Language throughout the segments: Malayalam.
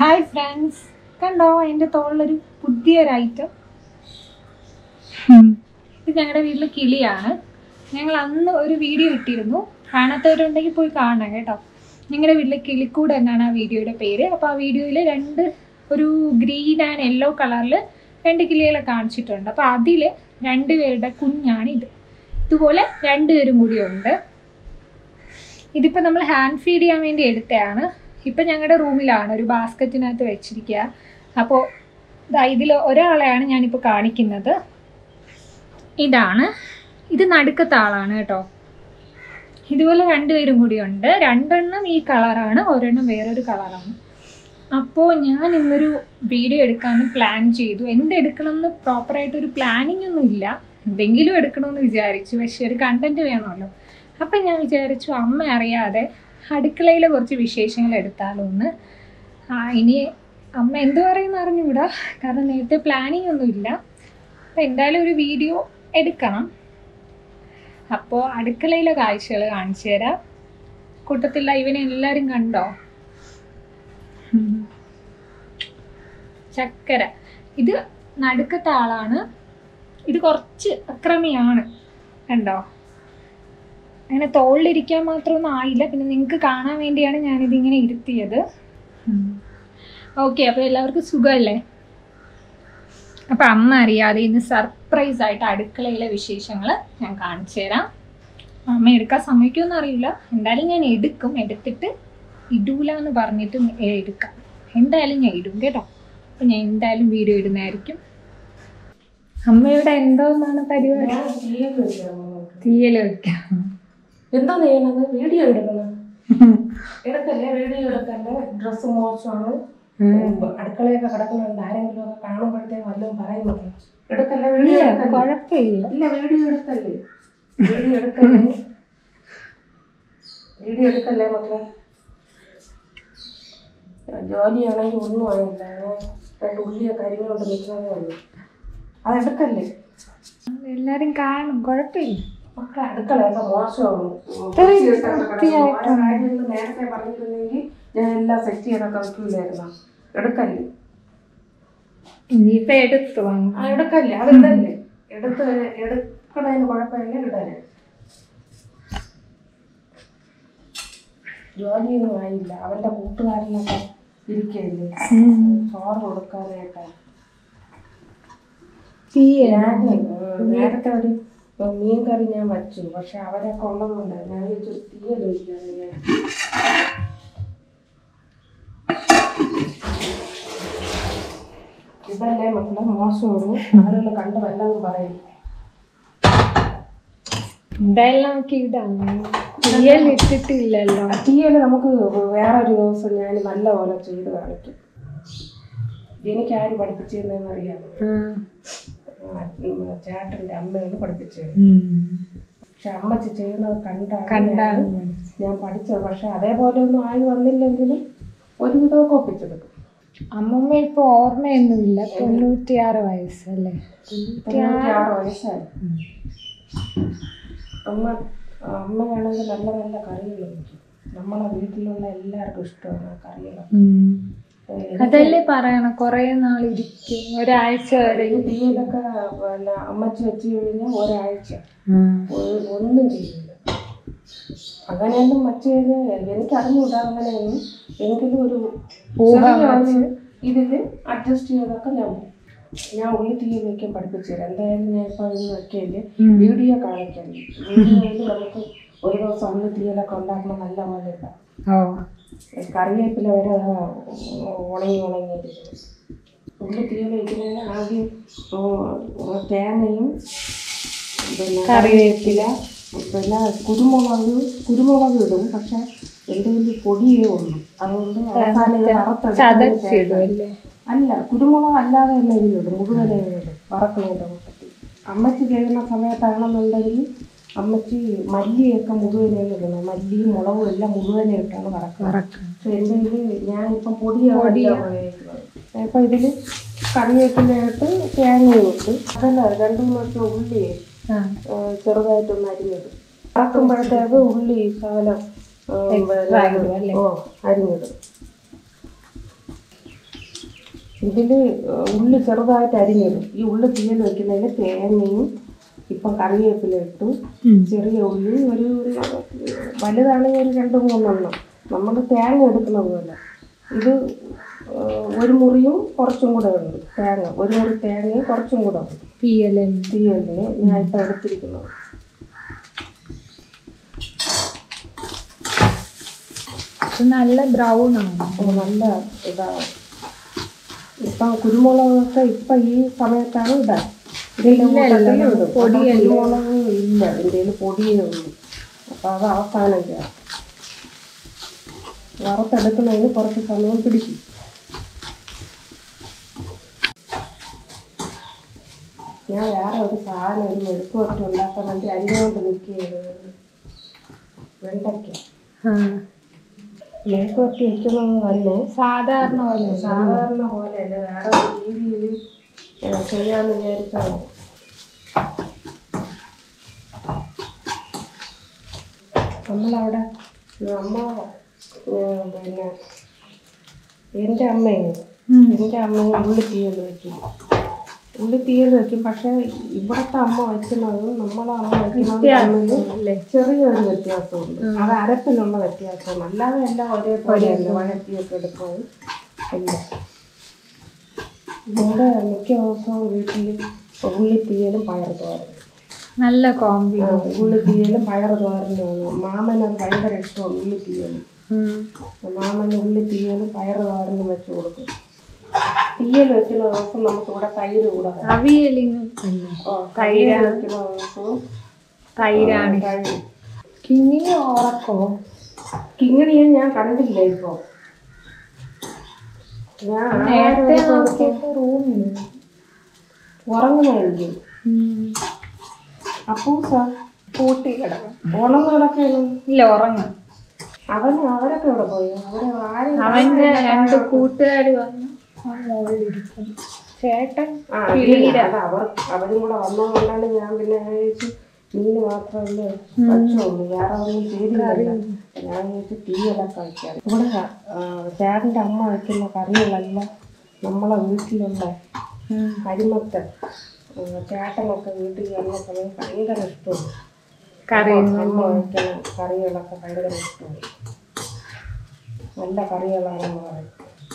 ഹായ് ഫ്രണ്ട്സ് കണ്ടോ എൻ്റെ തോളിലൊരു പുതിയൊരു ഐറ്റം ഇത് ഞങ്ങളുടെ വീട്ടിലെ കിളിയാണ് ഞങ്ങൾ അന്ന് ഒരു വീഡിയോ ഇട്ടിരുന്നു കാണാത്തവരുണ്ടെങ്കിൽ പോയി കാണണം കേട്ടോ ഞങ്ങളുടെ വീട്ടിലെ കിളിക്കൂട് എന്നാണ് ആ വീഡിയോയുടെ പേര് അപ്പോൾ ആ വീഡിയോയിൽ രണ്ട് ഒരു ഗ്രീൻ ആൻഡ് യെല്ലോ കളറിൽ രണ്ട് കിളികളെ കാണിച്ചിട്ടുണ്ട് അപ്പോൾ അതിൽ രണ്ടുപേരുടെ കുഞ്ഞാണ് ഇത് ഇതുപോലെ രണ്ടുപേരും കൂടി ഉണ്ട് ഇതിപ്പോൾ നമ്മൾ ഹാൻഡ് ഫീഡ് ചെയ്യാൻ വേണ്ടി എടുത്തതാണ് ഇപ്പം ഞങ്ങളുടെ റൂമിലാണ് ഒരു ബാസ്ക്കറ്റിനകത്ത് വെച്ചിരിക്കുക അപ്പോൾ ഇതിൽ ഒരാളെയാണ് ഞാനിപ്പോൾ കാണിക്കുന്നത് ഇതാണ് ഇത് നടുക്കത്തെ ആളാണ് കേട്ടോ ഇതുപോലെ രണ്ടുപേരും കൂടി ഉണ്ട് രണ്ടെണ്ണം ഈ കളറാണ് ഒരെണ്ണം വേറൊരു കളറാണ് അപ്പോൾ ഞാൻ ഇന്നൊരു വീഡിയോ എടുക്കാമെന്ന് പ്ലാൻ ചെയ്തു എന്തെടുക്കണം എന്ന് പ്രോപ്പറായിട്ടൊരു പ്ലാനിങ് ഒന്നും ഇല്ല എന്തെങ്കിലും എടുക്കണമെന്ന് വിചാരിച്ചു പക്ഷെ ഒരു കണ്ടന്റ് വേണമല്ലോ അപ്പം ഞാൻ വിചാരിച്ചു അമ്മ അറിയാതെ അടുക്കളയിലെ കുറച്ച് വിശേഷങ്ങൾ എടുത്താലോ എന്ന് ആ, ഇനി അമ്മ എന്ത് പറയുന്ന അറിഞ്ഞുകൂടാ കാരണം നേരത്തെ പ്ലാനിങ് ഒന്നുമില്ല അപ്പം എന്തായാലും ഒരു വീഡിയോ എടുക്കണം അപ്പോൾ അടുക്കളയിലെ കാഴ്ചകൾ കാണിച്ചു തരാം കൂട്ടത്തിൽ ഇവനെ എല്ലാവരും കണ്ടോ ഉം. ചക്കര ഇത് നടുക്കത്തെ ആളാണ് ഇത് കുറച്ച് അക്രമിയാണ് കണ്ടോ അങ്ങനെ തോളിലിരിക്കാൻ മാത്രമൊന്നും ആയില്ല പിന്നെ നിങ്ങൾക്ക് കാണാൻ വേണ്ടിയാണ് ഞാനിതിങ്ങനെ ഇരുത്തിയത് ഓക്കെ അപ്പോൾ എല്ലാവർക്കും സുഖമല്ലേ അപ്പം അമ്മ അറിയാതെ ഇന്ന് സർപ്രൈസ് ആയിട്ട് അടുക്കളയിലെ വിശേഷങ്ങൾ ഞാൻ കാണിച്ചു തരാം അമ്മ എടുക്കാൻ സമ്മതിക്കുമെന്ന് അറിയില്ല എന്തായാലും ഞാൻ എടുക്കും എടുത്തിട്ട് ഇടൂല എന്ന് പറഞ്ഞിട്ട് എടുക്കാം എന്തായാലും ഞാൻ ഇടും കേട്ടോ അപ്പം ഞാൻ എന്തായാലും വീഡിയോ ഇടുന്നതായിരിക്കും അമ്മയുടെ എന്തോന്നാണ് പരിപാടി തീയൽ വെക്കാം എന്താ ചെയ്യണത് വീഡിയോ എടുക്കണം എടുക്കല്ലേ വീഡിയോ എടുക്കല്ലേ ഡ്രസ്സ് മോശമാണ് അടുക്കളയൊക്കെ കിടക്കുന്നുണ്ട് ആരെങ്കിലും ഒക്കെ കാണുമ്പോഴത്തേക്ക് വല്ലതും പറയും മക്കളെ എടുക്കല്ലേ വീഡിയോ ഇല്ല എടുക്കല്ലേ കുഴപ്പമില്ല ഇല്ല വീഡിയോ എടുക്കല്ലേ വീഡിയോ എടുക്കല്ലേ വീഡിയോ എടുക്കല്ലേ മക്കളെ ജോലിയാണെങ്കിൽ ഒന്നും ആയില്ല ഞാൻ രണ്ട് ഉള്ളിയൊക്കെ അരിഞ്ഞുകൊണ്ട് നിൽക്കുന്നതേ ഉള്ളൂ അതെടുക്കല്ലേ എല്ലാരും കാണും കുഴപ്പമില്ല മക്കളെ അടുക്കളയൊക്കെ മോശമാണ് ഇത്രയും വൃത്തിയായിട്ടാണ് കാര്യങ്ങൾ നേരത്തെ പറഞ്ഞിരുന്നെങ്കിൽ ഞാൻ എല്ലാം സെറ്റ് ചെയ്തൊക്കെ വെക്കൂലായിരുന്നു എടുക്കല്ലേ ഇനിയിപ്പോ എടുത്തു വാങ്ങും ആ എടുക്കല്ലേ അത് ഇടല്ലേ എടുത്ത് എടുക്കണതിന് കുഴപ്പമില്ല ഇടല്ലേ ജോലിയൊന്നും ആയില്ല അവന്റെ കൂട്ടുകാരനൊക്കെ ഇരിക്കയില്ലേ ചോറ് കൊടുക്കാനായിട്ട് ഞാൻ ഉം, നേരത്തെ ഒരു മീൻ കറി ഞാൻ വച്ചു പക്ഷെ അവരൊക്കെ ഉള്ളതുകൊണ്ട് ഞാൻ വിചാരിച്ചു തീയൽ വയ്ക്കാന്ന് ഞാൻ ഇതല്ലേ മക്കളെ മോശമാണ് ആളുകൾ കണ്ട് വല്ലതും പറയും എന്തായാലും നമുക്ക് ഇടാം തീയൽ ഇട്ടിട്ടില്ലല്ലോ തീയൽ നമുക്ക് വേറൊരു ദിവസം ഞാൻ നല്ല പോലെ ചെയ്ത് കാണിക്കും എനിക്ക് ആര് പഠിപ്പിച്ചിരുന്നതെന്ന് അറിയാമോ ആ, ഉം, ചേട്ടൻ്റെ അമ്മയാണ് പഠിപ്പിച്ചത് പക്ഷെ അമ്മച്ചി ചെയ്യുന്നത് കണ്ടാണ് കണ്ടാണ് ഞാൻ പഠിച്ചത് പക്ഷെ അതേപോലെ ഒന്നും ആയി വന്നില്ലെങ്കിലും ഒരുവിധമൊക്കെ ഒപ്പിച്ചെടുക്കും അമ്മമ്മ ഇപ്പൊ ഓർമ്മയൊന്നുമില്ല തൊണ്ണൂറ്റിയാറ് വയസ്സല്ലേ തൊണ്ണൂറ്റിയാറ് വയസ്സായി അമ്മ അമ്മയാണെങ്കിൽ നല്ല നല്ല കറികൾ വയ്ക്കും നമ്മളെ വീട്ടിലുള്ള എല്ലാവർക്കും ഇഷ്ടമാണ് ആ കറികളൊക്കെ എനിക്ക് അതല്ലേ പറയണം കൊറേ നാളിരിക്കും ഒരാഴ്ച വരെ ഈ തീയിലൊക്കെ പിന്നെ അമ്മച്ചി വെച്ച് കഴിഞ്ഞാൽ ഒരാഴ്ച ഒ- ഒന്നും ചെയ്യില്ല അങ്ങനെയൊന്നും വച്ച് കഴിഞ്ഞാൽ എനിക്ക് അറിഞ്ഞൂടാ അങ്ങനെയൊന്നും എങ്കിലും ഒരു ചെറിയ ഇതിൽ അഡ്ജസ്റ്റ് ചെയ്തൊക്കെ ഞാൻ പോകും. ഞാൻ ഉള്ളി തീ വയ്ക്കാൻ പഠിപ്പിച്ചു തരാം എന്തായാലും ഞാൻ ഇപ്പോൾ ഇത് വെക്കയില്ല വീഡിയോ കാണിക്കാം വീഡിയോയിൽ നമുക്ക് ഒരു ദിവസം ഉള്ളി തീയലൊക്കെ ഉണ്ടാക്കുമ്പോൾ നല്ല പോലെ ഉണ്ടാവും ഓ കറിവേപ്പില വരെ അതാ ഉണങ്ങി ഉണങ്ങി ഉള്ളി തീയൽ വയ്ക്കുന്നതിന് ആദ്യം ഉം, തേങ്ങയും പിന്നെ കറിവേപ്പില പിന്നെ കുരുമുളക് കുരുമുളക് ഇടും പക്ഷെ എൻ്റെ കയ്യിൽ പൊടിയേ ഉള്ളൂ അതുകൊണ്ട് അവസാനം ഇത് വറുത്തെടുത്തതിന് ചതച്ചിടും അല്ലേ അല്ല കുരുമുളക് അല്ലാതെ തന്നെ ഇതിലിടും മുഴുവനെ ഇടും വറക്കുന്നതിൻ്റെ കൂട്ടത്തിൽ അമ്മച്ചി ചെയ്യുന്ന സമയത്താണെന്നുണ്ടെങ്കിൽ അമ്മച്ചി മല്ലിയൊക്കെ മുഴുവനെ ഇടുന്നത് മല്ലിയും മുളകും എല്ലാം മുഴുവനെ ഇട്ടാണ് വറക്കുന്നത് പക്ഷെ എൻ്റെ ഇതിൽ ഞാനിപ്പം പൊടിയാണ് ഉപയോഗിക്കുന്നത് അപ്പം ഇതിൽ കറിവേപ്പിലയിട്ട് തേങ്ങയും ഇട്ട് അതല്ല രണ്ട് മൂന്ന് വർഷം ഉള്ളി ആ ആ, ചെറുതായിട്ടൊന്ന് അരിഞ്ഞിടും വറക്കുമ്പോഴത്തേക്ക് ഉള്ളി ശകലം ആ, Extra ഇടും അല്ലേ? ഓ അരിഞ്ഞിടും ഇതില് ഉള്ളി ചെറുതായിട്ട് അരിഞ്ഞിടും ഈ ഉള്ളി തീയൽ വെക്കുന്നതിന് തേങ്ങയും ഇപ്പം കറിവേപ്പില ഇട്ടു ചെറിയ ഉള്ളി ഒരു വലുതാണെങ്കിൽ ഒരു രണ്ട് മൂന്നെണ്ണം നമ്മൾ തേങ്ങ എടുക്കുന്ന പോലെ ഇത് ഏഹ്, ഒരു മുറിയും കുറച്ചും കൂടെ ഉണ്ട് തേങ്ങ ഒരു മുറി തേങ്ങയും കുറച്ചും കൂടെ ഉണ്ട് തീയലല്ലേ തീയലിന് ഞാൻ ഇപ്പം എടുത്തിരിക്കുന്നത് ഇത് നല്ല ബ്രൗൺ ആണ് അത് നല്ല ഇതാണ് ഇപ്പം കുരുമുളകൊക്കെ ഇപ്പം ഈ സമയത്താണ് ഇടാൻ ഇതിൻ്റെ കൂട്ടത്തിൽ ഇടും പൊടിയല്ലേ? അപ്പം കുരുമുളക് ഇല്ല ഇതിൻ്റെ പൊടിയേ ഉള്ളൂ അപ്പം അത് അവസാനം ചേർക്കും വറുത്തെടുക്കുന്നതിന് കുറച്ച് സമയം പിടിക്കും ഞാൻ വേറെ ഒരു സാധനം ഒരു മെഴുക്ക് വരട്ടി ഉണ്ടാക്കാൻ വേണ്ടി അരിഞ്ഞുകൊണ്ട് നിൽക്കുകയാണ് വെണ്ടയ്ക്ക മെഴുക്ക് വരട്ടി വെക്കുന്നത് തന്നെ സാധാരണ പോലെ സാധാരണ പോലെയല്ല വേറെ ഒരു രീതിയിൽ ചെയ്യാന്ന് വിചാരിച്ചാണ് നമ്മളവിടെ അമ്മ ഏഹ്, പിന്നെ എൻ്റെ അമ്മയും എൻ്റെ അമ്മയും ഉള്ളി തീയൽ വയ്ക്കും ഉള്ളി തീയൽ വയ്ക്കും പക്ഷേ ഇവിടുത്തെ അമ്മ വയ്ക്കുന്നതും നമ്മളെ അമ്മ വയ്ക്കുന്നതും തമ്മിൽ അല്ലേ ചെറിയൊരു വ്യത്യാസമുണ്ട് അത് അരപ്പിലുള്ള വ്യത്യാസമാണ് അല്ലാതെ എല്ലാം ഒരേപോലെയല്ല വഴറ്റിയൊക്കെ എടുക്കുന്നത് ഇല്ല ഇവിടെ മിക്ക ദിവസവും വീട്ടിൽ ഉള്ളി തീയലും പയർ തോരനും നല്ല കോമ്പി ആ, ഉള്ളി തീയലും പയർ തോരനും മാമന് അത് ഭയങ്കര ഇഷ്ടമാണ് ഉള്ളി തീയലും മാമന് ഉള്ളി തീയലും പയർ തോരനും വെച്ച് കൊടുക്കും തീയൽ വെക്കുന്ന ദിവസം നമുക്ക് ഇവിടെ തൈര് കൂടെ വേണം. അവിയലിന് അല്ലേ ഓ, തൈര് വെക്കുന്ന ദിവസവും തൈരാണ് തൈര് കിങ്ങിനി ഉറക്കോ കിങ്ങിണിയെ ഞാൻ കണ്ടില്ല ഇപ്പൊ ഞാൻ നേരത്തെ നോക്കിയപ്പോ റൂമിൽ ഉറങ്ങുമായിരിക്കും അപ്പൂസ കൂട്ടി കിടക്കും ഉണർന്ന് കിടക്കാണ് ഇല്ല ഉറങ്ങും അവൻ അവരൊക്കെ ഇവിടെ പോയി അവരെ ആരും അവന്റെ രണ്ട് കൂട്ടുകാർ വന്ന് അവൻ മുകളിലിരിക്കും ചേട്ടൻ ആ, ഇല്ല, അത് അവർ അവരും കൂടെ വന്നതുകൊണ്ടാണ് ഞാൻ പിന്നെ വിചാരിച്ചു മീന് മാത്രമല്ലേ വച്ചുള്ളൂ വേറെ ഒന്നും ചെയ്തില്ല ഞാൻ വിചാരിച്ചു തീയലൊക്കെ വയ്ക്കാം ഇവിടെ ആ, ചേട്ടൻ്റെ അമ്മ വയ്ക്കുന്ന കറികളെല്ലാം നമ്മളെ വീട്ടിലുള്ള അരിമത്തൻ ആ, ചേട്ടനൊക്കെ വീട്ടിൽ വന്ന സമയം ഭയങ്കര ഇഷ്ടമാണ് കറി അമ്മ വയ്ക്കുന്ന കറികളൊക്കെ ഭയങ്കര ഇഷ്ടമാണ് നല്ല കറികളാണെന്ന് പറയും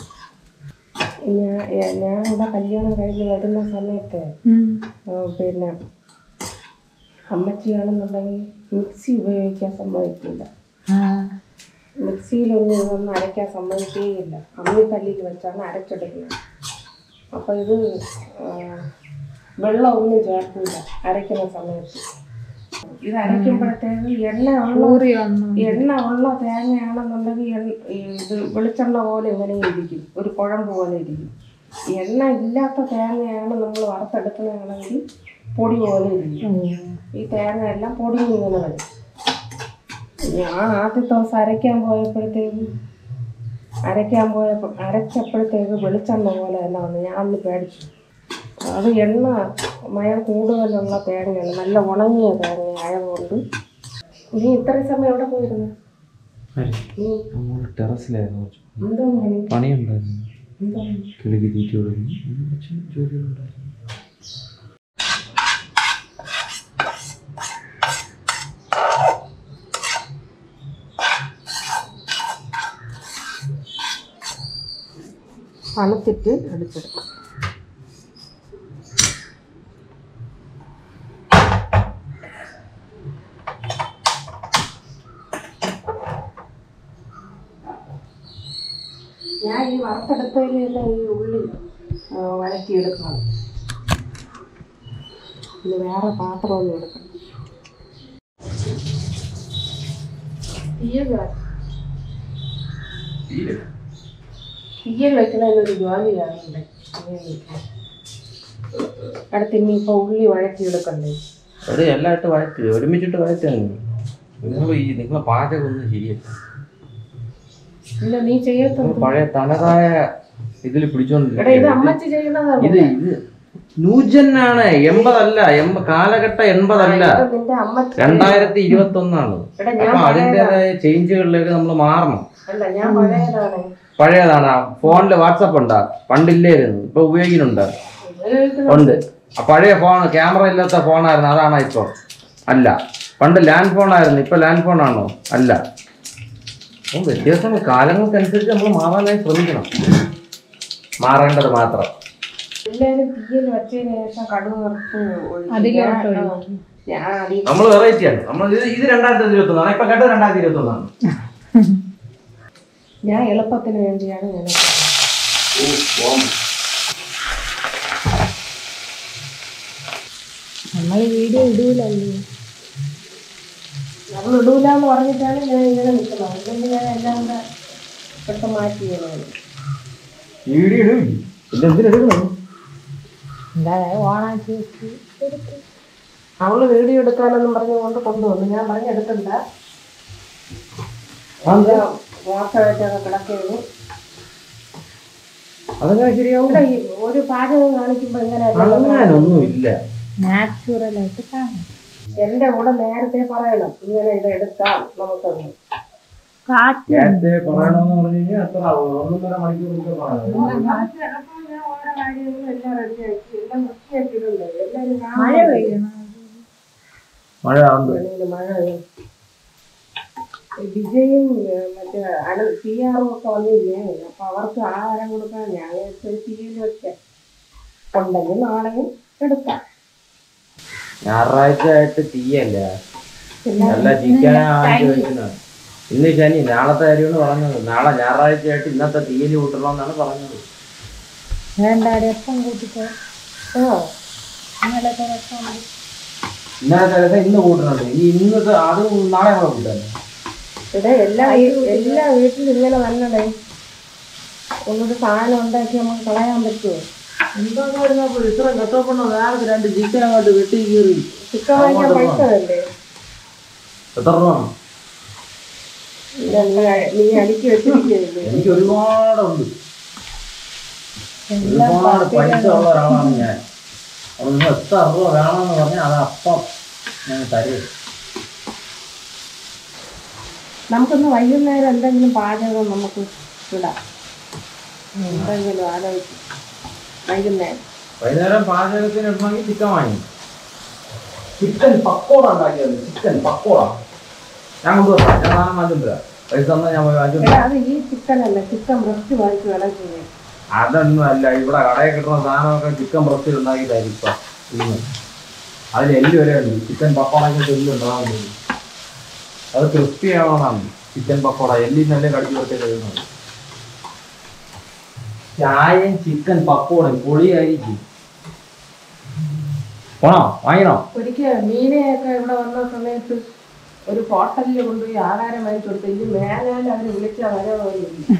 ഞാൻ ഏ- ഞാൻ ഇവിടെ കല്യാണം കഴിഞ്ഞ് വരുന്ന സമയത്ത് ആ, പിന്നെ അമ്മച്ചിയാണെന്നുണ്ടെങ്കിൽ മിക്സി ഉപയോഗിക്കാൻ സമ്മതിക്കില്ല മിക്സിയിലൊന്നും ഇതൊന്നും അരയ്ക്കാൻ സമ്മതിക്കുകയില്ല അമ്മിക്കല്ലിൽ വെച്ചാണ് അരച്ചെടുക്കുന്നത് അപ്പോൾ ഇത് ആ, വെള്ളമൊന്നും ചേർക്കില്ല അരയ്ക്കുന്ന സമയത്ത് ഇത് അരയ്ക്കുമ്പോഴത്തേക്ക് എണ്ണ ഉള്ള ഊറി വന്നു എണ്ണ ഉള്ള തേങ്ങയാണെന്നുണ്ടെങ്കിൽ എണ്ണ- ഈ ഇത് വെളിച്ചെണ്ണ പോലെ ഇങ്ങനെ ഇരിക്കും ഒരു കുഴമ്പ് പോലെ ഇരിക്കും എണ്ണ ഇല്ലാത്ത തേങ്ങയാണ് നമ്മൾ വറുത്തെടുക്കുന്നതാണെങ്കിൽ പൊടി പോലെ ഇരിക്കും ഈ തേങ്ങ എല്ലാം പൊടിഞ്ഞ് ഇങ്ങനെ വരും ഞാൻ ആദ്യത്തെ ദിവസം അരയ്ക്കാൻ പോയപ്പോഴത്തേക്ക് അരയ്ക്കാൻ പോയപ്പോൾ അരച്ചപ്പോഴത്തേക്ക് വെളിച്ചെണ്ണ പോലെ തന്നെ വന്നു ഞാൻ അന്ന് പേടിച്ചു അത് എണ്ണ മയം കൂടുതലുള്ള തേങ്ങയാണ് നല്ല ഉണങ്ങിയ തേങ്ങ ആയതുകൊണ്ട് നീ ഇത്രയും സമയം എവിടെ പോയിരുന്നു നീ നമ്മൾ ടെറസിലായിരുന്നു കുറച്ച് എന്തോ പണി പണിയുണ്ടായിരുന്നു എന്തോ കിളിക്ക് തീറ്റി കൊടുക്കുന്നു അങ്ങനെ കുറച്ച് ജോലികളുണ്ടായിരുന്നു തണുത്തിട്ട് എടുത്തെടുക്കാം ഞാൻ ഈ വറുത്തെടുത്തതിലെല്ലാം ഈ ഉള്ളി ആ, വഴറ്റിയെടുക്കണം ഇനി വേറെ പാത്രമൊന്നും എടുക്കണം തീയൽ വെക്കുന്നതിനൊരു ജോലിയാണുണ്ട് അടുത്ത് ഇനി ഇപ്പോൾ ഉള്ളി വഴറ്റിയെടുക്കണ്ടേ അവിടെ എല്ലാം ഇട്ട് വഴറ്റി ഒരുമിച്ചിട്ട് വഴറ്റാണ് നിങ്ങൾ ഈ നിങ്ങളെ പാചകം ഒന്നും ശരിയല്ല ഇല്ല നീ ചെയ്യത്തുള്ളൂ നിങ്ങൾ പഴയ തനതായ ഇതിൽ എടാ ഇത് പിടിച്ചോണ്ടിരിക്കുക അമ്മച്ചി ചെയ്യുന്നതാണ് ഇത് ഇത് ന്യൂജനാണ് എൺപതല്ല എൺപ കാലഘട്ടം എൺപതല്ല ഇത് നിന്റെ അമ്മച്ചി രണ്ടായിരത്തി ഇരുപത്തി ഒന്നാണ് എടാ ഞാൻ അപ്പൊ അതിൻ്റെതായ ചേഞ്ചുകളിലേക്ക് നമ്മൾ മാറണം അല്ല ഞാൻ പഴയതാണ് പഴയതാണ് ഫോണിൽ വാട്സപ്പ് ഉണ്ടാ പണ്ടില്ലായിരുന്നു ഇപ്പൊ ഉപയോഗിക്കുന്നുണ്ട് ഉണ്ട് ആ പഴയ ഫോൺ ക്യാമറ ഇല്ലാത്ത ഫോണായിരുന്നു അതാണോ ഇപ്പോൾ അല്ല പണ്ട് ലാൻഡ് ഫോണായിരുന്നു ഇപ്പൊ ലാൻഡ് ഫോണാണോ അല്ല അപ്പം വ്യത്യാസം കാലങ്ങൾക്കനുസരിച്ച് നമ്മൾ മാറാനായി ശ്രമിക്കണം മാറേണ്ടത് മാത്രം എല്ലാവരും തീയിൽ വെച്ചതിന് ശേഷം കടുക് വറുത്ത് ഒഴിക്കും. അതിലോട്ട് ഞാൻ- ഒഴിക്കും. ഞാൻ അടി- നമ്മൾ വെറൈറ്റിയാണ് നമ്മൾ ഇത് ഇത് രണ്ടായിരത്തി ഇരുപത്തി ഒന്നാണ് ഇപ്പൊ കേട്ടത് രണ്ടായിരത്തി ഇരുപത്തി ഒന്നാണ് ഞാൻ എളുപ്പത്തിന് വേണ്ടിയാണ് ഞാൻ നമ്മൾ വീഡിയോ ഇടൂലല്ലേ നമ്മൾ ഇടൂലെന്ന് പറഞ്ഞിട്ടാണ് ഞാൻ ഇങ്ങനെ നിൽക്കുന്നത് അല്ലെങ്കിൽ ഞാൻ എല്ലാം കൂടെ എടുത്ത് മാറ്റി ചെയ്യുന്നത് വീഡിയോ ഇടും പിന്നെ എന്തിനെടുക്കണം എന്താ ഓണാക്കി വെച്ച് അവള് വീഡിയോ എടുക്കാനെന്നും പറഞ്ഞുകൊണ്ട് കൊണ്ടുവന്നു ഞാൻ പറഞ്ഞു എടുക്കണ്ട മോശമായിട്ടൊക്കെ കിടക്കുന്നു അതൊക്കെ ശരിയാവും ഇവിടെ ഈ ഒരു പാചകം കാണിക്കുമ്പോ ഇങ്ങനെ അങ്ങനൊന്നും ഇല്ല നാച്ചുറൽ ആയിട്ട് കാണാം എന്റെ കൂടെ നേരത്തെ പറയണം ഇങ്ങനെ ഇത് എടുക്കാം നമുക്കൊന്ന് കാറ്റ് നേരത്തെ പറയണമെന്ന് പറഞ്ഞു കഴിഞ്ഞാൽ അത്ര ഒന്നൊന്നര മണിക്കൂർ മുമ്പേ പറയണം ഞാൻ ഓരോ കാര്യങ്ങളും എല്ലാം റെഡിയാക്കി എല്ലാം വൃത്തിയാക്കിയിട്ടുണ്ട് എല്ലാവരും മഴ പെയ്യണം മഴ ആവുമ്പോ വെളിയിൽ മഴ പെയ്യും. വിജയും ഏ, മറ്റേ അണു പി ആറും ഒക്കെ വന്നില്ലേ അപ്പൊ അവർക്ക് ആഹാരം കൊടുക്കാൻ ഞാൻ തീയിൽ വെച്ച ഉണ്ടെങ്കിൽ നാളെയും എടുക്കാം ഞായറാഴ്ച ആയിട്ട് തീയല്ല നല്ല ചിക്കൻ വാങ്ങിച്ചു വെക്കുന്നത് ഇന്ന് ശനി നാളത്തെ കാര്യമാണ് പറഞ്ഞത് നാളെ ഞായറാഴ്ച ആയിട്ട് ഇന്നത്തെ തീയല് കൂട്ടണമെന്നാണ് പറഞ്ഞത് വേണ്ട രസം കൂട്ടിക്കോ ആ ഇന്നലത്തെ രസം ഉണ്ട്. ഇന്നലത്തെ ദിവസം ഇന്ന് കൂട്ടുന്നുണ്ട് ഇനി ഇന്നത്തെ അത് നാളെ കൂടെ കൂട്ടാൻ ഇവിടെ എല്ലാ വീ- എല്ലാ വീട്ടിലും ഇങ്ങനെ വന്നടേ ഒന്നൊരു സാധനം ഉണ്ടാക്കി നമുക്ക് കളയാൻ പറ്റുമോ എന്താ ഇത്ര കഷ്ടപ്പെടണം വേറെ രണ്ട് ചിക്കൻ അങ്ങോട്ട് വെട്ടി കീറി ചിക്കൻ വാങ്ങിക്കാൻ പൈസ വേണ്ടേ എത്ര രൂപ വേണം? ഇല്ല, നീ അ- നീ അടുക്കി വെച്ചിരിക്കുകയല്ലേ എനിക്ക് ഒരുപാടുണ്ട് ഒരുപാട് പൈസ ഉള്ള ഒരാളാണ് ഞാൻ അതുകൊണ്ട് എത്ര രൂപ വേണമെന്ന് പറഞ്ഞാൽ അത് അപ്പം ഞാൻ തരും നമുക്കൊന്ന് വൈകുന്നേരം എന്തെങ്കിലും പാചകം നമുക്ക് ഇടാം എന്തെങ്കിലും ആലോചിച്ച് വൈകുന്നേരം വൈകുന്നേരം പാചകത്തിന് ഇടണമെങ്കിൽ ചിക്കൻ വാങ്ങി ചിക്കൻ പക്കോട ഉണ്ടാക്കിയത് ചിക്കൻ പക്കോട ഞാൻ കൊണ്ടുവരാം ഞാൻ സാധനം വാങ്ങിച്ചിട്ടില്ല പൈസ തന്നാൽ ഞാൻ പോയി വാങ്ങിച്ചിട്ടില്ല എടാ, അത് ഈ ചിക്കൻ അല്ല ചിക്കൻ ബ്രസ്റ്റ് വാങ്ങിച്ച് വേണം ചെയ്യാൻ അതൊന്നും അല്ല ഇവിടെ കടയിൽ കിട്ടുന്ന സാധനമൊക്കെ ചിക്കൻ ബ്രസ്റ്റിൽ ഉണ്ടാക്കിയതായിരിക്കും ഇപ്പം ഇന്ന് അതിൽ എല്ല് വരെ ഉണ്ട് ചിക്കൻ പക്കോടയ്ക്ക് എല്ല് ഉണ്ടാകുന്നത് അത് ക്രിസ്പി ആവണമെന്നാണ് ചിക്കൻ പക്കോട എല്ലിനല്ലേ കടിച്ചു കൊടുത്തേ കഴിയുന്നത് ചായയും ചിക്കൻ പക്കോടയും പൊളിയായിരിക്കും പോണോ വാങ്ങിനോ ഒരിക്കൽ മീനയൊക്കെ ഇവിടെ വന്ന സമയത്ത് ഒരു ഹോട്ടലിൽ കൊണ്ടുപോയി ആഹാരം വാങ്ങിച്ചു കൊടുത്തു ഇനി മേലാൽ അവർ വിളിച്ചാൽ വരവില്ല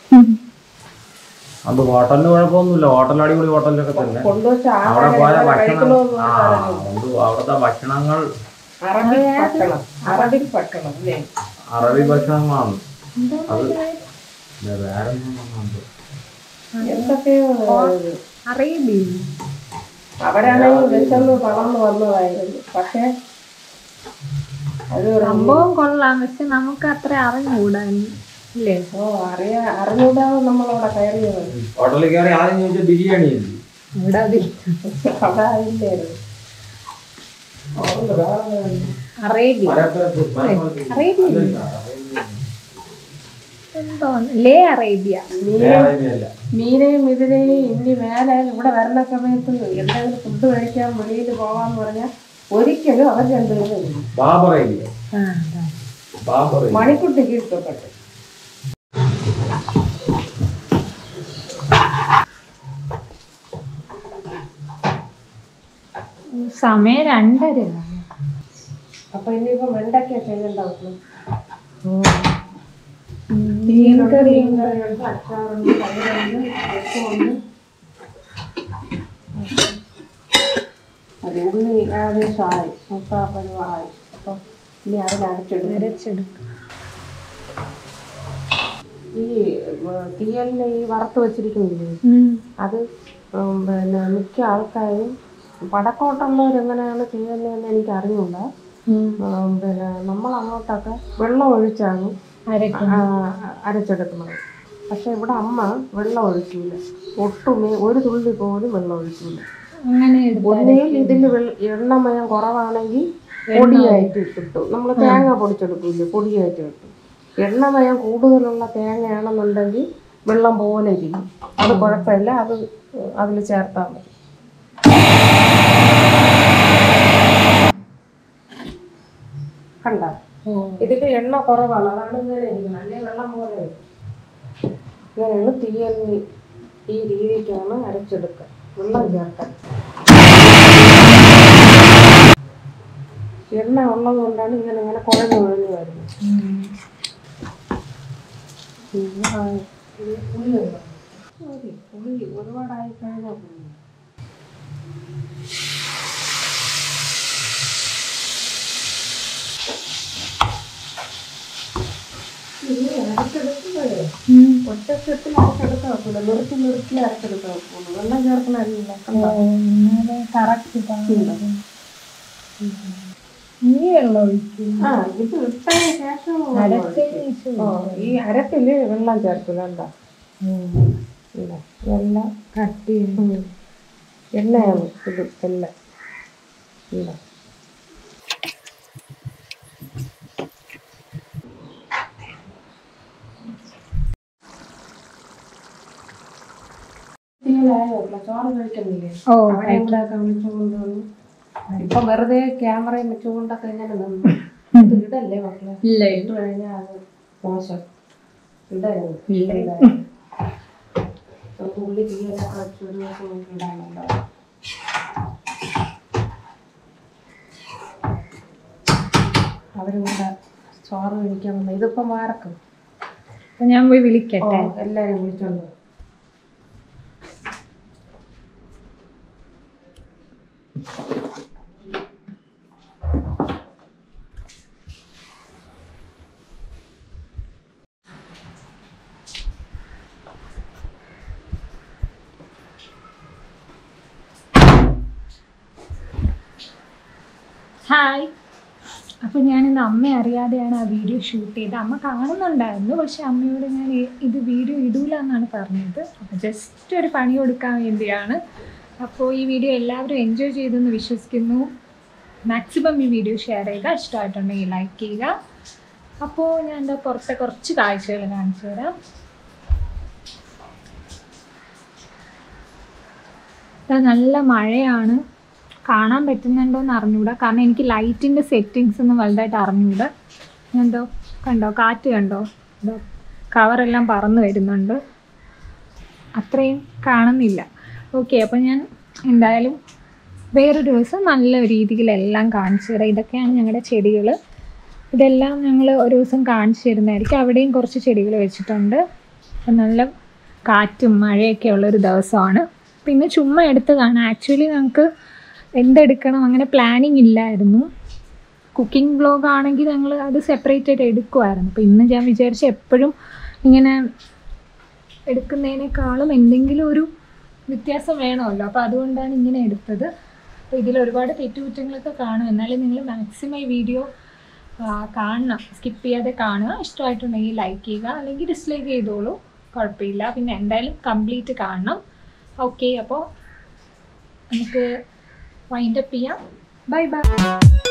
അത് ഹോട്ടലിന് കുഴപ്പമൊന്നുമില്ല ഹോട്ടൽ അടിപൊളി ഹോട്ടലിലൊക്കെ തന്നെ കൊണ്ടുവച്ച അവിടെ ആഹാരം പോയ എങ്ങനെ ഭക്ഷണം കഴിക്കണമെന്ന് ആ പറഞ്ഞാൽ ഉണ്ട്. അവിടുത്തെ ഭക്ഷണങ്ങൾ അറബിക് ഭക്ഷണം അറബിക് ഭക്ഷണം അല്ലേ അറബി ഭക്ഷണങ്ങളാണ് അത് ഇല്ല, വേറെ ഒന്നും എന്തൊക്കെയോ ഇത്. അറേബ്യ അവരാണെങ്കിൽ വിശന്ന് തളർന്നു വന്നതായിരുന്നു പക്ഷെ അത് ഒരു- സംഭവം കൊള്ളാം പക്ഷെ നമുക്ക് അത്ര അറിഞ്ഞുകൂടാ ഇല്ലേ ഓ അറിയാ അറിഞ്ഞൂടാതെ നമ്മളവിടെ കയറിയത് ഹോട്ടലിൽ കയറി ആദ്യം ചോദിച്ച ബിരിയാണി അല്ലേ? ഇവിടെ അതിൽ അവിടെ അതില്ലായിരുന്നു അറേബ്യ മലപ്പുറത്ത് മലപ്പുറത്ത് അറേബ്യ അല്ലല്ല, അറേബ്യ എന്തോ ലേ അറേബ്യ അല്ല. മീനെയും ഇതിനെയും ഇനി മേലെ ഇവിടെ വരുന്ന സമയത്ത് എന്തെങ്കിലും ഫുഡ് കഴിക്കാൻ വെളിയിൽ പോവാന്ന് പറഞ്ഞാൽ ഒരിക്കലും അവർ രണ്ടുപേരും വരും ബാബർ അറേബ്യ. ആ അതാ. ബാബർ അറേബ്യ. മണിക്കുട്ടിക്ക് ഇഷ്ടപ്പെട്ടു സമയം രണ്ടര അപ്പൊ ഇനിയിപ്പോ വെണ്ടയ്ക്ക ചെയ്യണ്ടാവും മീൻ കറി മീൻകറിയുണ്ട് അച്ചാറുണ്ട് തൈരുണ്ട് ഉപ്പുണ്ട് അത് ഉള്ളി ഏകദേശമായി മുക്കാപ്പരുവായി അപ്പൊ ഇനി അതിനടച്ചിടും അരച്ചെടുക്കും ഈ തീയലിന് ഈ വറുത്ത് വെച്ചിരിക്കുന്നില്ലേ അത് ഉം, പിന്നെ മിക്ക ആൾക്കാരും വടക്കോട്ടുള്ളവർ എങ്ങനെയാണ് ചെയ്യുന്നതെന്ന് എനിക്ക് അറിഞ്ഞൂടാ ഉം, പിന്നെ നമ്മൾ അങ്ങോട്ടൊക്കെ വെള്ളം ഒഴിച്ചാണ് അരക്കും ആ, അരച്ചെടുക്കുന്നത് പക്ഷെ ഇവിടെ അമ്മ വെള്ളം ഒഴിക്കൂല ഒട്ടുമേ ഒരു തുള്ളി പോലും വെള്ളം ഒഴിക്കൂല അങ്ങനെ എടുത്താൽ ഒന്നുകിൽ ഇതിൽ എണ്ണമയം കുറവാണെങ്കിൽ പൊടിയായിട്ട് കിട്ടും നമ്മൾ തേങ്ങ പൊടിച്ചെടുക്കില്ലേ പൊടിയായിട്ട് കിട്ടും എണ്ണമയം കൂടുതലുള്ള തേങ്ങയാണെന്നുണ്ടെങ്കിൽ വെള്ളം പോലെ ഇരിക്കും അത് കുഴപ്പമില്ല അത് അതിൽ ചേർത്താൽ മതി കണ്ട ഇതിൽ എണ്ണ കുറവാണ് അതാണ് ഇങ്ങനെ ഇരിക്കുന്നത് അല്ലെങ്കിൽ വെള്ളം പോലെ ഇരിക്കും. ഇങ്ങനെയാണ് തീയൽ ഈ രീതിക്കാണ് അരച്ചെടുക്കുക വെള്ളം ചേർക്കാൻ എണ്ണ ഉള്ളത് കൊണ്ടാണ് ഇങ്ങനെ ഇങ്ങനെ കുഴഞ്ഞു കുഴഞ്ഞു വരുന്നത് പിന്നെ ആ, ഇത് പുളി ഒഴിവാക്കണം. മതി, പുളി ഒരുപാടായി കഴിഞ്ഞാൽ പുളി ഇത് അരച്ചെടുക്കുമ്പോഴേ ഉം. ഒറ്റക്കെട്ടിൽ അരച്ചെടുക്കാൻ വെക്കൂല നിർത്തി നിർത്തി അരച്ചെടുക്കാൻ വെക്കുള്ളൂ വെള്ളം ചേർക്കണമല്ല ഓ, എന്നാലേ correct കാണുള്ളൂ. നീ വെള്ളം ഒഴിക്കും ആ ഇത് ഇട്ടതിന് ശേഷം വെള്ളം അരച്ചതിന് ശേഷം ഓ, ഈ അരപ്പില് വെള്ളം ചേർക്കില്ല എന്താ ഇല്ല എല്ലാം കട്ടി ഉം. എണ്ണയാണ് ഇത് എല്ലാം ഇല്ല ചോറ് കഴിക്കുന്നില്ലേ ഓ അവരെ കൂടെയൊക്കെ വിളിച്ചുകൊണ്ട് വന്നു ഇപ്പൊ വെറുതെ ക്യാമറയും വെച്ചുകൊണ്ടൊക്കെ ഇങ്ങനെ നിന്നു ഇത് ഇടല്ലേ മക്കളെ ഇല്ല ഇട്ട് കഴിഞ്ഞാൽ അത് മോശം ഇടരുത് ഇല്ല. ഇടരുത്. നമുക്ക് ഉള്ളി തീയൊക്കെ വെച്ച് ഒരു ദിവസം നമുക്ക് ഇടാനുണ്ടോ അവരും കൂടെ ചോറ് കഴിക്കാൻ വന്നു ഇതിപ്പോ മാറക്കും അപ്പൊ ഞാൻ പോയി വിളിക്കട്ടെ എല്ലാരും വിളിച്ചോണ്ട് വരും. ഹായ് അപ്പോൾ ഞാനിന്ന് അമ്മ അറിയാതെയാണ് ആ വീഡിയോ ഷൂട്ട് ചെയ്തത് അമ്മ കാണുന്നുണ്ടായിരുന്നു പക്ഷെ അമ്മയോട് ഞാൻ ഈ- ഇത് വീഡിയോ ഇടൂല എന്നാണ് പറഞ്ഞത് അപ്പോൾ ജസ്റ്റ് ഒരു പണി കൊടുക്കാൻ വേണ്ടിയാണ് അപ്പോൾ ഈ വീഡിയോ എല്ലാവരും എൻജോയ് ചെയ്തെന്ന് വിശ്വസിക്കുന്നു മാക്സിമം ഈ വീഡിയോ ഷെയർ ചെയ്യുക ഇഷ്ടമായിട്ടുണ്ടെങ്കിൽ ലൈക്ക് ചെയ്യുക അപ്പോൾ ഞാൻ എന്താ പുറത്തെ കുറച്ച് കാഴ്ചകൾ കാണിച്ചു തരാം ദാ നല്ല മഴയാണ് കാണാൻ പറ്റുന്നുണ്ടോയെന്ന് അറിഞ്ഞൂടാ കാരണം എനിക്ക് ലൈറ്റിൻ്റെ സെറ്റിങ്സ് ഒന്നും വലുതായിട്ട് അറിഞ്ഞൂടാ ഞാൻ എന്തോ കണ്ടോ കാറ്റ് കണ്ടോ ഇതോ കവറെല്ലാം പറന്ന് വരുന്നുണ്ട് അത്രയും കാണുന്നില്ല ഓക്കെ അപ്പോൾ ഞാൻ എന്തായാലും വേറൊരു ദിവസം നല്ല രീതിയിൽ എല്ലാം കാണിച്ചു തരാം ഇതൊക്കെയാണ് ഞങ്ങളുടെ ചെടികൾ ഇതെല്ലാം ഞങ്ങൾ ഒരു ദിവസം കാണിച്ചു തരുന്നതായിരിക്കും അവിടെയും കുറച്ച് ചെടികൾ വെച്ചിട്ടുണ്ട് അപ്പം നല്ല കാറ്റും മഴയൊക്കെ ഉള്ളൊരു ദിവസമാണ് പിന്നെ ചുമ്മാ എടുത്തതാണ് ആക്ച്വലി നമുക്ക് എന്തെടുക്കണം അങ്ങനെ പ്ലാനിങ് ഇല്ലായിരുന്നു കുക്കിംഗ് ബ്ലോഗ് ആണെങ്കിൽ ഞങ്ങൾ അത് സെപ്പറേറ്റ് ആയിട്ട് എടുക്കുമായിരുന്നു അപ്പോൾ ഇന്ന് ഞാൻ വിചാരിച്ചു എപ്പോഴും ഇങ്ങനെ എടുക്കുന്നതിനേക്കാളും എന്തെങ്കിലും ഒരു വ്യത്യാസം വേണമല്ലോ അപ്പോൾ അതുകൊണ്ടാണ് ഇങ്ങനെ എടുത്തത് അപ്പോൾ ഇതിൽ ഒരുപാട് തെറ്റുകുറ്റങ്ങളൊക്കെ കാണും എന്നാലും നിങ്ങൾ മാക്സിമം ഈ വീഡിയോ കാണണം സ്കിപ്പ് ചെയ്യാതെ കാണുക ഇഷ്ടമായിട്ടുണ്ടെങ്കിൽ ലൈക്ക് ചെയ്യുക അല്ലെങ്കിൽ ഡിസ്ലൈക്ക് ചെയ്തോളൂ കുഴപ്പമില്ല പിന്നെ എന്തായാലും കംപ്ലീറ്റ് കാണണം ഓക്കെ അപ്പോൾ നമുക്ക് വൈൻഡപ്പ് ചെയ്യാം ബൈ ബൈ